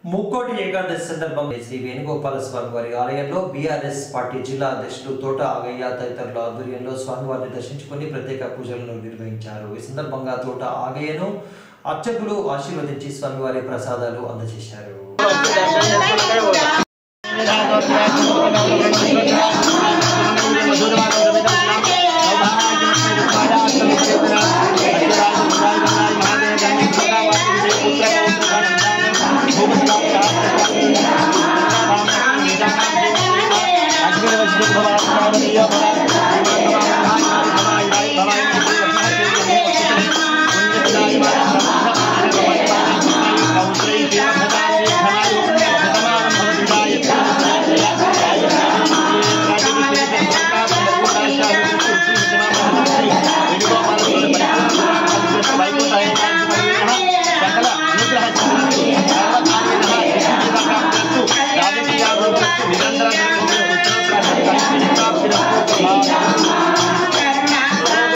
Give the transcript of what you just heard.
ముక్కోటి ఏకాదశి సందర్భంగా శ్రీ వేణుగోపాల స్వామి వారి ఆలయంలో బీఆర్ఎస్ పార్టీ జిల్లా అధ్యక్షులు తోట ఆగయ్య తదితరుల ఆధ్వర్యంలో స్వామివారిని దర్శించుకుని ప్రత్యేక పూజలను నిర్వహించారు ఈ సందర్భంగా తోట ఆగయ్యను అర్చకులు ఆశీర్వదించి స్వామివారి ప్రసాదాలు అందజేశారు అగ్నివజ్రభవాత్మానీయ